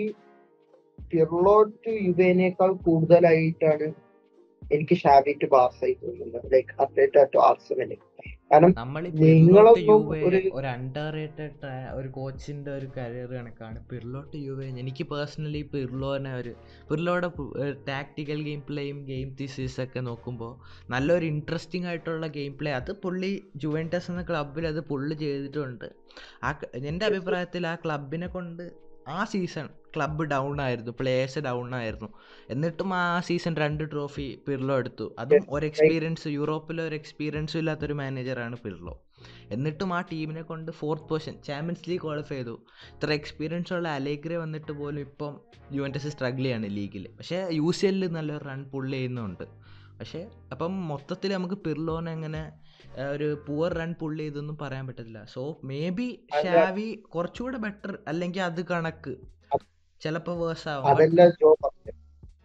പിർലോ ടു യുവേനേക്കാൾ കൂടുതലായിട്ടാണ് എനിക്ക് ഷാവി ടു ബാർസായി തോന്നുന്നത് ലൈക്ക് അത്ലേറ്റ ടു ആർസനല് കാരണം നമ്മൾ നിങ്ങളൊന്നും യുവെ ഒരു- ഒരു അണ്ടർ റേറ്റഡ് ഒരു കോച്ചിന്റെ ഒരു കരിയർ കണക്കാണ് പിർലോട്ട് യുവെ എനിക്ക് പേഴ്സണലി പിർലോനെ ഒരു പിർലോയുടെ ടാക്ടിക്കൽ ഗെയിം പ്ലേയും ഗെയിം തീസീസ് ഒക്കെ നോക്കുമ്പോൾ നല്ലൊരു ഇൻട്രസ്റ്റിംഗ് ആയിട്ടുള്ള ഗെയിം പ്ലേ അത് പുള്ളി ജുവൻറ്റസ് എന്ന ക്ലബിൽ അത് പുള്ളി ചെയ്തിട്ടുണ്ട് ആ ക- എൻ്റെ അഭിപ്രായത്തിൽ ആ ക്ലബിനെ കൊണ്ട് ആ സീസൺ ക്ലബ്ബ് ഡൗൺ ആയിരുന്നു പ്ലേയേഴ്സ് ഡൗൺ ആയിരുന്നു എന്നിട്ടും ആ സീസൺ രണ്ട് ട്രോഫി പിർലോ എടുത്തു അതും ഒരു എക്സ്പീരിയൻസ് യൂറോപ്പിലെ ഒരു എക്സ്പീരിയൻസും ഇല്ലാത്തൊരു മാനേജറാണ് പിർലോ എന്നിട്ടും ആ ടീമിനെ കൊണ്ട് fourth position Champions League qualify ചെയ്തു ഇത്ര എക്സ്പീരിയൻസ് ഉള്ള അലേഗ്രെ വന്നിട്ട് പോലും ഇപ്പം യുവൻറ്റസ് സ്ട്രഗിൾ ചെയ്യാണ് ലീഗിൽ പക്ഷേ യു സി എല്ലിൽ നല്ലൊരു റൺ പുള്ളി ചെയ്യുന്നുണ്ട് പക്ഷേ അപ്പം മൊത്തത്തിൽ നമുക്ക് പിർലോനെ അങ്ങനെ ആ, ഒരു പുവർ റൺ പുള്ളി ചെയ്തൊന്നും പറയാൻ പറ്റത്തില്ല സോ മേ ബി അല്ല. ഷാവി കുറച്ചുകൂടെ ബെറ്റർ അല്ലെങ്കിൽ അത് കണക്ക് ചിലപ്പോൾ വേഴ്സ് ആവും But അതല്ല ജോ പറഞ്ഞത്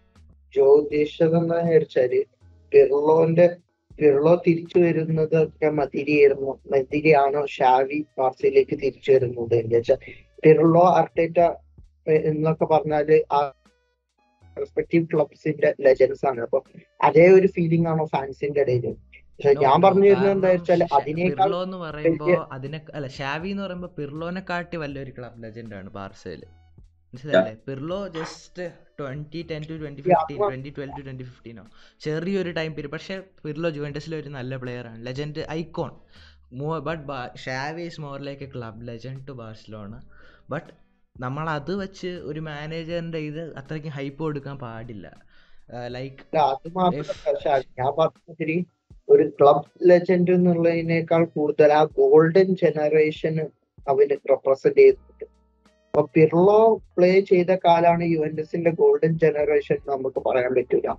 ജോ ഉദ്ദേശിച്ചത് എന്താ വെച്ചാല് പിർലോന്റെ പിർലോ തിരിച്ചു വരുന്നതൊക്കെ മതിരിയായിരുന്നു മതിരിയാണോ ഷാവി ബാർസയിലേക്ക് തിരിച്ചു വരുന്നത് എന്ന് വെച്ചാൽ പിർലോ അർട്ടേറ്റ എ- എന്നൊക്കെ പറഞ്ഞാല് ആ റെസ്പെക്റ്റീവ് ക്ലബ്സിന്റെ ലെജൻസ് ആണ് അപ്പൊ അതേ ഒരു ഫീലിംഗ് ആണോ ഫാൻസിന്റെ ഇടയിൽ പക്ഷെ No, ഞാൻ no, പറഞ്ഞു വരുന്നത് എന്താ കാരണം വെച്ചാൽ ഷ- അതിനേക്കാൾ പിർലോ എന്ന് പറയുമ്പോ വലിയ- അതിനെ അല്ല ഷാവി എന്ന് പറയുമ്പോ പിർലോനെ കാട്ടി വലിയൊരു ക്ലബ് ലെജൻഡ് ആണ് ബാർസയില് മനസ്സിലായില്ലേ Pirlo just twenty ten to twenty Yeah, fifteen അപ്പൊ- ട്വന്റി ട്വൽവ് ടു ട്വന്റി ഫിഫ്റ്റീനോ ചെറിയൊരു ടൈം പീരീഡ് പക്ഷേ പിർലോ ജുവൻറ്റസിലെ ഒരു നല്ല പ്ലെയർ ആണ് legend icon but Xavi is more like a club legend to Barcelona but നമ്മൾ അത് വെച്ച് ഒരു മാനേജറിന്റെ ഇത് അത്രയ്ക്ക് ഹൈപ്പ് കൊടുക്കാൻ പാടില്ല ലൈക്ക് അല്ല, അത് മാത്രമല്ല ഷാ- ഞാൻ പറഞ്ഞതിരി ഒരു ക്ലബ് ലെജൻഡ് എന്നുള്ളതിനേക്കാൾ കൂടുതൽ ആ ഗോൾഡൻ ജനറേഷൻ അവന് റെപ്രസെന്റ് ചെയ്യുന്നുണ്ട് അപ്പൊ പിർലോ പ്ലേ ചെയ്ത കാലാണ് യുവൻഡസിന്റെ ഗോൾഡൻ ജനറേഷൻ നമുക്ക് പറയാൻ പറ്റൂല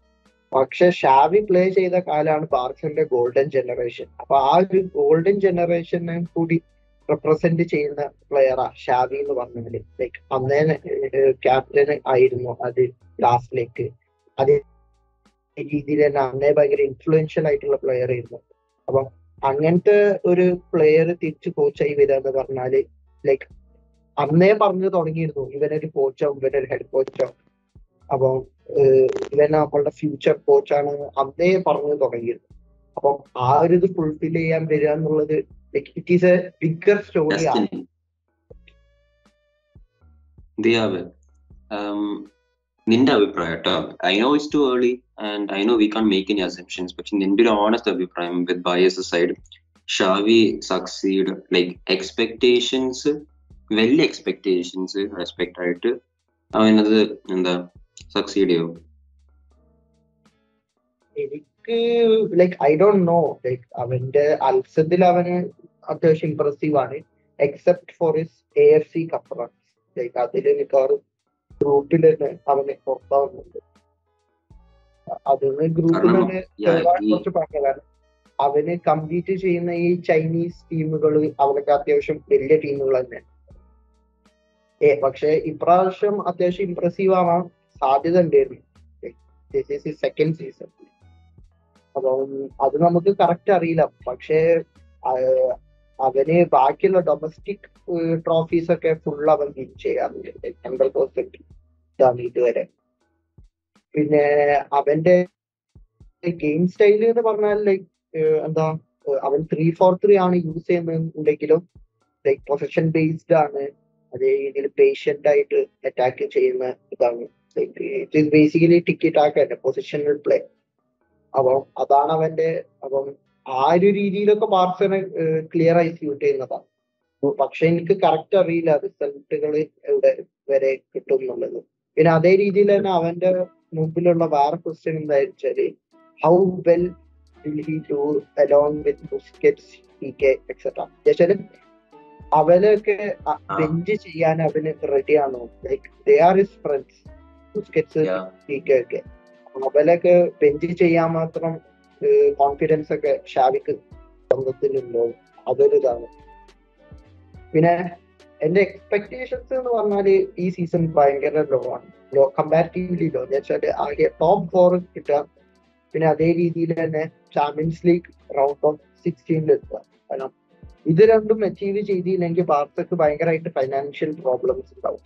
പക്ഷെ ഷാവി പ്ലേ ചെയ്ത കാലാണ് ബാർസന്റെ ഗോൾഡൻ ജനറേഷൻ അപ്പൊ ആ ഒരു ഗോൾഡൻ ജനറേഷനെ കൂടി റെപ്രസെന്റ് ചെയ്യുന്ന പ്ലെയറാ ഷാവി എന്ന് പറഞ്ഞാല് ലൈക്ക് അന്നേ ക്യാപ്റ്റൻ ആയിരുന്നു അത് ലാസ്റ്റിലേക്ക് അത് രീതിയിൽ തന്നെ അന്നേ ഭയങ്കര ഇൻഫ്ലുവൻഷ്യൽ ആയിട്ടുള്ള പ്ലെയർ ആയിരുന്നു അപ്പം അങ്ങനത്തെ ഒരു പ്ലെയർ തിരിച്ച് കോച്ചായി വരിക എന്ന് പറഞ്ഞാല് ലൈക്ക് അന്നേ പറഞ്ഞു തുടങ്ങിയിരുന്നു ഇവനൊരു കോച്ചോ ഇവനൊരു ഹെഡ് കോച്ചോ അപ്പം ഇവൻ നമ്മളുടെ ഫ്യൂച്ചർ കോച്ചാണ് അന്നേ പറഞ്ഞു തുടങ്ങിയിരുന്നു അപ്പം ആ ഒരു ഇത് ഫുൾഫിൽ ചെയ്യാൻ വരിക എന്നുള്ളത് like it is a bigger story ആണ് Destiny. ദിയാവ് um, നിന്റെ അഭിപ്രായം കേട്ടോ I know it's too early and I know we can't make any assumptions പക്ഷെ നിന്റെ ഒരു ഓണസ്റ്റ് അഭിപ്രായം with bias side Xavi succeed like expectations വലിയ എക്സ്പെക്ടേഷൻസ് റെസ്പെക്ട് ആയിട്ട് അവനത് എന്താ സക്സീഡ് ചെയ്യും എനിക്ക് like I don't know like അവന്റെ അൽസദിൽ അവന് അത്യാവശ്യം ഇമ്പ്രസീവ് ആണ് except for his A F C cup runs like അതില് മിക്കവാറും ഗ്രൂപ്പിൽ തന്നെ അവന് പുറത്താവുന്നുണ്ട് അതിന് ഗ്രൂപ്പിൽ കാരണം, തന്നെ yeah, ചെറുതായി ഈ- കുറച്ച് പറഞ്ഞതാണ് അവന് കമ്പീറ്റ് ചെയ്യുന്ന ഈ ചൈനീസ് ടീമുകൾ അവനൊക്കെ അത്യാവശ്യം വലിയ ടീമുകൾ തന്നെ ഏ പക്ഷെ ഇപ്രാവശ്യം അത്യാവശ്യം ഇമ്പ്രസീവ് ആവാൻ സാധ്യത ഉണ്ടായിരുന്നു ദിസ് ഈസ് സെക്കൻഡ് സീസൺ അപ്പം അത് നമുക്ക് കറക്റ്റ് അറിയില്ല പക്ഷേ ആ, അവന് ബാക്കിയുള്ള ഡൊമസ്റ്റിക് ട്രോഫീസ് ഒക്കെ ഫുൾ അവൻ വിൻ ചെയ്യാറുണ്ട് ഹൺഡ്രഡ് പെർസെന്റ് ഇതാണ് ഇതുവരെ പിന്നെ അവന്റെ ഗെയിം സ്റ്റൈൽ എന്ന് പറഞ്ഞാൽ ലൈക്ക് എന്താ ഏഹ് അവൻ ത്രീ ഫോർ ത്രീ ആണ് യൂസ് ചെയ്യുന്നുണ്ടെങ്കിലും ലൈക് പൊസിഷൻ ബേസ്ഡ് ആണ് അതേ രീതിയിൽ പേഷ്യന്റ് ആയിട്ട് അറ്റാക്ക് ചെയ്യുന്ന ഇതാണ് like it is basically ticket ആക്കന്നെ പൊസിഷണൽ പ്ലേ അപ്പം അതാണ് അവന്റെ അപ്പം ആ ഒരു രീതിയിലൊക്കെ ബാർസനെ ക്ലിയർ ആയി സ്യൂട്ട് ചെയ്യുന്നതാണ് ഉം പക്ഷെ എനിക്ക് കറക്റ്റ് അറിയില്ല റിസൾട്ടുകൾ എവിടെ വരെ കിട്ടും എന്നുള്ളത് പിന്നെ അതേ രീതിയിൽ തന്നെ അവന്റെ മുമ്പിലുള്ള വേറെ ക്വസ്റ്റ്യൻ എന്താ വെച്ചാല് how well will he do along with Busquets P K et cetera വെച്ചാല് അവനൊക്കെ ആ. ബെഞ്ച് ചെയ്യാൻ അവന് റെഡിയാണോ like they are is friends Busquets Yeah. P K ഒക്കെ അവലൊക്കെ ബെഞ്ച് ചെയ്യാൻ മാത്രം കോൺഫിഡൻസ് ഒക്കെ ഷാവിക്ക് സ്വന്തത്തിലുണ്ടോ അതൊരു ഇതാണ് പിന്നെ എന്റെ എക്സ്പെക്ടേഷൻസ് എന്ന് പറഞ്ഞാല് ഈ സീസൺ ഭയങ്കര ലോ ആണ് ലോ കമ്പാരിറ്റീവ്ലി ലോ എന്ന് വെച്ചാല് ആകെ ടോപ്പ് ഫോർ കിട്ടുക പിന്നെ അതേ രീതിയിൽ തന്നെ ചാമ്പ്യൻസ് ലീഗ് റൗണ്ട് ഓഫ് സിക്സ്റ്റീനിൽ എത്തുക കാരണം ഇത് രണ്ടും അച്ചീവ് ചെയ്തില്ലെങ്കിൽ ബാർസക്ക് ഭയങ്കരമായിട്ട് ഫൈനാൻഷ്യൽ പ്രോബ്ലംസ് ഉണ്ടാവും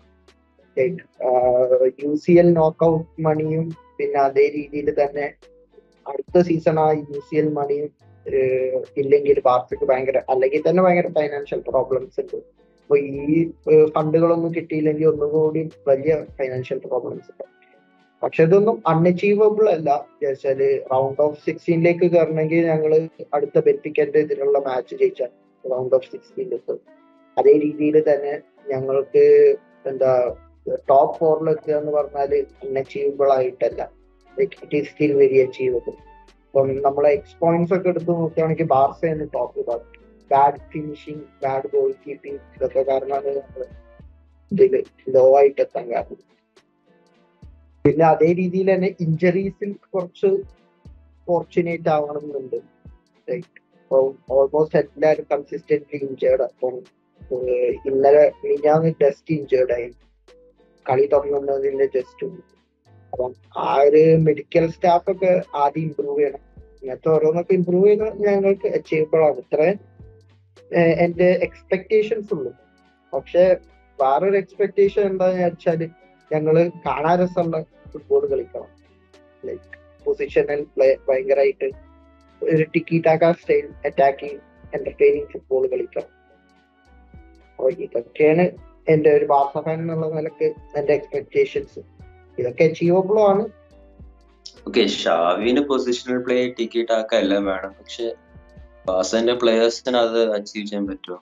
യു സി എൽ നോക്കൗട്ട് മണിയും പിന്നെ അതേ രീതിയിൽ തന്നെ അടുത്ത സീസൺ ആ യു സി എൽ മണിയും ഏഹ് ഇല്ലെങ്കിൽ ബാർസക്ക് ഭയങ്കര അല്ലെങ്കിൽ തന്നെ ഭയങ്കര ഫൈനാൻഷ്യൽ പ്രോബ്ലംസ് ഉണ്ട് അപ്പൊ ഈ ഏഹ് ഫണ്ടുകളൊന്നും കിട്ടിയില്ലെങ്കിൽ ഒന്നും കൂടി വലിയ ഫൈനാൻഷ്യൽ പ്രോബ്ലംസ് ഉണ്ട് പക്ഷെ ഇതൊന്നും അൺഅച്ചീവബിൾ അല്ല വെച്ചാല് റൗണ്ട് ഓഫ് സിക്സ്റ്റീനിലേക്ക് കയറണമെങ്കിൽ ഞങ്ങൾ അടുത്ത ബെൻഫിക്കന്റെ ഇതിലുള്ള മാച്ച് ജയിച്ചാൽ റൗണ്ട് ഓഫ് സിക്സ്റ്റീനിലെത്തും അതേ രീതിയിൽ തന്നെ ഞങ്ങൾക്ക് എന്താ ടോപ്പ് ഫോറിലെത്തുക എന്ന് പറഞ്ഞാല് അൺഅച്ചീവബിൾ ആയിട്ടല്ല like it is still very achievable ഇപ്പം നമ്മളെ എക്സ് പോയിന്റ്സ് ഒക്കെ എടുത്ത് നോക്കുകയാണെങ്കിൽ ബാർസയാണ് top bad finishing bad goalkeeping ഇതൊക്കെ കാരണമാണ് നമ്മള് ഇതില് ലോ ആയിട്ട് എത്താൻ കാരണം പിന്നെ അതേ രീതിയിൽ തന്നെ ഇഞ്ചറീസിൽ കുറച്ച് ഫോർച്ചുനേറ്റ് ആവണമെന്നുണ്ട് ഓൾമോസ്റ്റ് എല്ലാവരും കൺസിസ്റ്റന്റ്ലി ഇഞ്ചേർഡ് അപ്പം ഏഹ് ഇന്നലെ മിഞ്ഞാന്ന് ടെസ്റ്റ് ഇഞ്ചേർഡ് ആയി കളി തുടങ്ങുന്നതിന്റെ ജസ്റ്റ് അപ്പം ആ ഒരു മെഡിക്കൽ സ്റ്റാഫ് ഒക്കെ ആദ്യം ഇമ്പ്രൂവ് ചെയ്യണം ഇങ്ങനത്തെ ഓരോന്നൊക്കെ ഇമ്പ്രൂവ് ചെയ്താൽ ഞങ്ങൾക്ക് അച്ചീവബിൾ ആണ് ഇത്രയും ഏഹ് എന്റെ എക്സ്പെക്ടേഷൻസ് ഉള്ളൂ പക്ഷെ വേറൊരു എക്സ്പെക്ടേഷൻ എന്താന്ന് വെച്ചാല് ഞങ്ങള് കാണാൻ രസമുള്ള ഫുട്ബോൾ കളിക്കണം ലൈക്ക് പൊസിഷണൽ പ്ലേ ഭയങ്കരമായിട്ട് ഒരു tiki taka style attacking entertaining football കളിക്കണം അപ്പൊ ഇതൊക്കെയാണ് എന്റെ ഒരു ബാർസ ഫാൻ എന്നുള്ള നിലക്ക് എന്റെ എക്സ്പെക്ടേഷൻസ് ഇതൊക്കെ അച്ചീവബിളും ആണ് ഓക്കെ ഷാവിന് പൊസിഷണൽ പ്ലേ ടിക്കറ്റ് ആക്കാൻ എല്ലാം വേണം പക്ഷെ ബാസന്റെ പ്ലേയേഴ്സിന് അത് അച്ചീവ് ചെയ്യാൻ പറ്റുമോ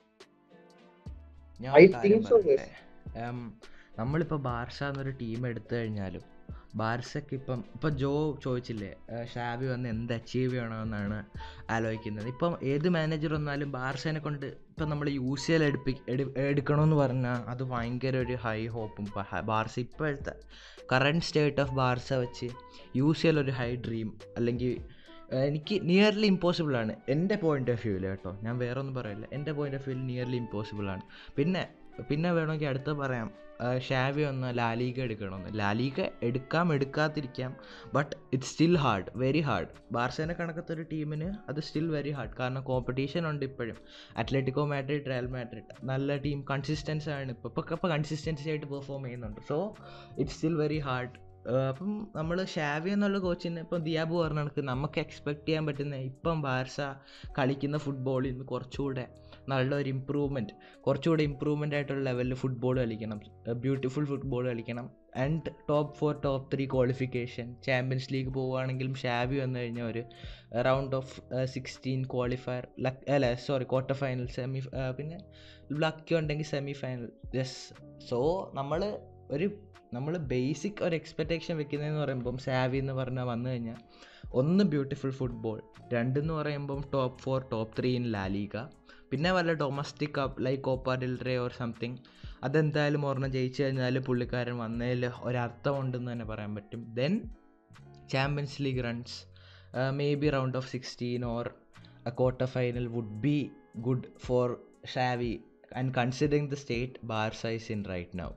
ഞാൻ I ഒരു കാര്യം think so, yes. പറയട്ടെ ഉം, നമ്മളിപ്പോൾ ബാർസ എന്നൊരു ടീം എടുത്തു കഴിഞ്ഞാലും ബാർസക്ക് ഇപ്പം ഇപ്പം ജോ ചോദിച്ചില്ലേ ഏഹ് ഷാവി വന്ന് എന്ത് അച്ചീവ് ചെയ്യണമെന്നാണ് ആലോചിക്കുന്നത് ഇപ്പം ഏത് മാനേജർ വന്നാലും ബാർസേനെ കൊണ്ട് ഇപ്പം നമ്മൾ യു സി എൽ എടുപ്പി എടു- എടുക്കണമെന്ന് പറഞ്ഞാൽ അത് ഭയങ്കര ഒരു ഹൈ ഹോപ്പും ബാർസ ഇപ്പോഴത്തെ കറണ്ട് സ്റ്റേറ്റ് ഓഫ് ബാർസ വെച്ച് യു സി എൽ ഒരു ഹൈ ഡ്രീം അല്ലെങ്കിൽ ഏഹ് എനിക്ക് നിയർലി ഇമ്പോസിബിൾ ആണ് എൻ്റെ പോയിന്റ് ഓഫ് വ്യൂവിൽ കേട്ടോ ഞാൻ വേറെ ഒന്നും പറയില്ല എൻ്റെ പോയിന്റ് ഓഫ് വ്യൂവിൽ നിയർലി ഇമ്പോസിബിൾ ആണ് പിന്നെ പിന്നെ വേണമെങ്കിൽ അടുത്ത് പറയാം ഏഹ് ഷാവി ഒന്ന് ലാലീഗ എടുക്കണമെന്ന് ലാലീഗ എടുക്കാം എടുക്കാതിരിക്കാം but it's still hard very hard ബാർസേനെ കണക്കത്തെ ഒരു ടീമിന് അത് സ്റ്റിൽ വെരി ഹാർഡ് കാരണം കോമ്പറ്റീഷൻ ഉണ്ട് ഇപ്പോഴും അത്ലറ്റിക്കോ മാഡ്രിഡ് റയൽ മാഡ്രിഡ് നല്ല ടീം കൺസിസ്റ്റൻസി ആണ് ഇപ്പോൾ ഇപ്പോൾ ഇപ്പോൾ കൺസിസ്റ്റൻസി ആയിട്ട് പെർഫോം ചെയ്യുന്നുണ്ട് so it's still very hard അപ്പം നമ്മൾ ഷാവി എന്നുള്ള കോച്ചിന് ഇപ്പം ദിയാബു പറഞ്ഞ കണക്ക് നമുക്ക് എക്സ്പെക്ട് ചെയ്യാൻ പറ്റുന്ന ഇപ്പം ബാർസ കളിക്കുന്ന ഫുട്ബോളിൽ നിന്ന് കുറച്ചുകൂടെ നല്ലൊരു ഇമ്പ്രൂവ്മെൻറ്റ് കുറച്ചുകൂടെ ഇമ്പ്രൂവ്മെൻ്റ് ആയിട്ടുള്ള ലെവലിൽ ഫുട്ബോൾ കളിക്കണം ബ്യൂട്ടിഫുൾ ഫുട്ബോൾ കളിക്കണം and top four top three qualification champions league പോവുകയാണെങ്കിലും ഷാവി വന്നു കഴിഞ്ഞാൽ ഒരു round of sixteen qualifier luck അല്ല സോറി ക്വാർട്ടർ ഫൈനൽ സെമി പിന്നെ ലക്കി ഉണ്ടെങ്കിൽ സെമി ഫൈനൽ യെസ് സോ നമ്മൾ ഒരു നമ്മൾ ബേസിക് ഒരു എക്സ്പെക്റ്റേഷൻ വെക്കുന്നതെന്ന് പറയുമ്പം സാവി എന്ന് പറഞ്ഞാൽ വന്നു കഴിഞ്ഞാൽ ഒന്ന് ബ്യൂട്ടിഫുൾ ഫുട്ബോൾ രണ്ടെന്ന് പറയുമ്പം top four top three in La Liga പിന്നെ വല്ല domestic cup like copa del Rey or something അതെന്തായാലും ഒരെണ്ണം ജയിച്ചു കഴിഞ്ഞാൽ പുള്ളിക്കാരൻ വന്നതിൽ ഒരർത്ഥമുണ്ടെന്ന് തന്നെ പറയാൻ പറ്റും then champions league runs maybe round of sixteen or a quarter final would be good for Xavi and considering the state Barca is in right now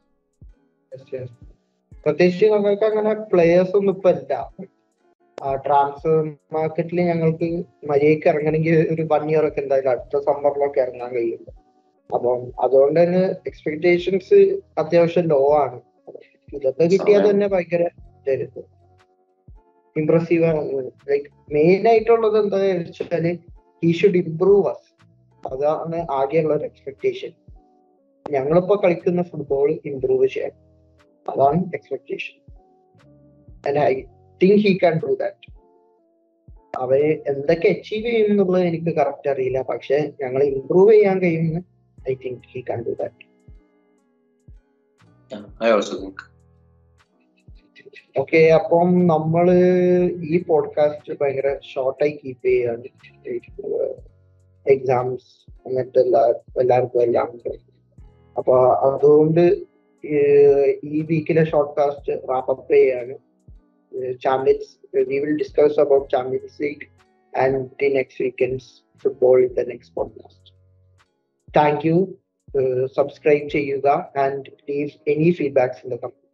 പ്രത്യേകിച്ച് ഞങ്ങൾക്ക് അങ്ങനെ പ്ലേയേഴ്സ് ഒന്നും ഇപ്പൊ ഇല്ല ട്രാൻസ്ഫർ മാർക്കറ്റിൽ ഞങ്ങൾക്ക് മര്യാദക്ക് ഇറങ്ങണമെങ്കിൽ ഒരു വൺ ഇയർ ഒക്കെ എന്തായാലും അടുത്ത സമ്മറിലൊക്കെ ഇറങ്ങാൻ കഴിയുള്ളൂ അപ്പം അതുകൊണ്ട് തന്നെ എക്സ്പെക്ടേഷൻസ് അത്യാവശ്യം ലോ ആണ് ഇതൊക്കെ കിട്ടിയാൽ തന്നെ ഭയങ്കര ഇംപ്രസീവ് ആണ് ലൈക്ക് മെയിൻ ആയിട്ടുള്ളത് എന്താ വെച്ചാല് ഹി ഷുഡ് ഇംപ്രൂവ് അസ് അതാണ് ആകെയുള്ള ഒരു എക്സ്പെക്ടേഷൻ ഞങ്ങളിപ്പോ കളിക്കുന്ന ഫുട്ബോൾ ഇംപ്രൂവ് ചെയ്യാൻ അതാണ് expectation and I think he can do that അവര് എന്തൊക്കെ അച്ചീവ് ചെയ്യും എന്നുള്ളത് എനിക്ക് കറക്റ്റ് അറിയില്ല പക്ഷെ ഞങ്ങൾ ഇംപ്രൂവ് ചെയ്യാൻ കഴിയുമെന്ന് I think he can do that I also think okay അപ്പം നമ്മള് ഈ പോഡ്കാസ്റ്റ് ഭയങ്കര ഷോർട്ടായി കീപ്പ് ചെയ്യാണ് എക്സാംസ് അങ്ങനത്തെ എല്ലാ എല്ലാവർക്കും എല്ലാം ഉണ്ട് അപ്പൊ അതുകൊണ്ട് ഏഹ് ഈ വീക്കിലെ ഷോർട്ട് കാസ്റ്റ് റാപ്പപ്പ് ചെയ്യാണ് champions we will discuss about champions league and the next weekends football in the next podcast thank you subscribe ചെയ്യുക and leave any feedbacks in the comment